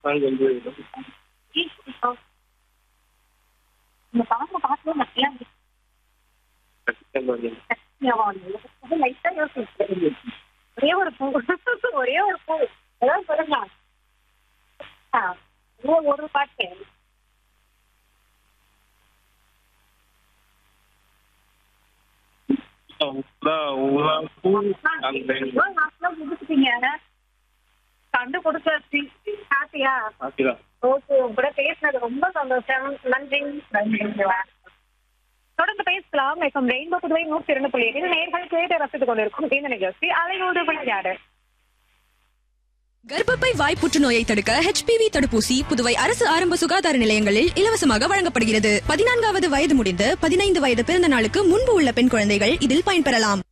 நாங்கள் வந்து இந்த பாம்பை பார்க்கவே நிறையா கஷ்டமா இருக்கு. லைட்டா யோசிச்சு ஒரே ஒரு பூ ஒரே ஒரு பூ ஏதாவது சொல்லுங்க ஆ, ஒரே ஒரு பாட்டு உலா உலா பூ அந்த இவ்வளவு நாட்களா முடிச்சிட்டீங்க கண்டு கொடுத்தாச்சு ஹாப்பியா ஆக்கிதான் ஓகே உங்க கூட பேசினது ரொம்ப சந்தோஷம் நன்றி நன்றி தொடர்ந்து பேசலாம் எஃப்எம் ரெயின்போ புதுவை நூற்றி இரண்டு புள்ளி ஏழு நேர்கள் கேட்டு ரசித்துக் கொண்டிருக்கும் இந்த நிகழ்ச்சி அலையோடு விளையாடு கர்ப்பப்பை வாய் புற்றுநோயை தடுக்க HPV தடுப்பூசி புதுவை அரசு ஆரம்ப சுகாதார நிலையங்களில் இலவசமாக வழங்கப்படுகிறது பதினான்காவது வயது முடிந்து பதினைந்து வயது பிறந்த நாளுக்கு முன்பு உள்ள பெண் குழந்தைகள் இதில் பயன்பெறலாம்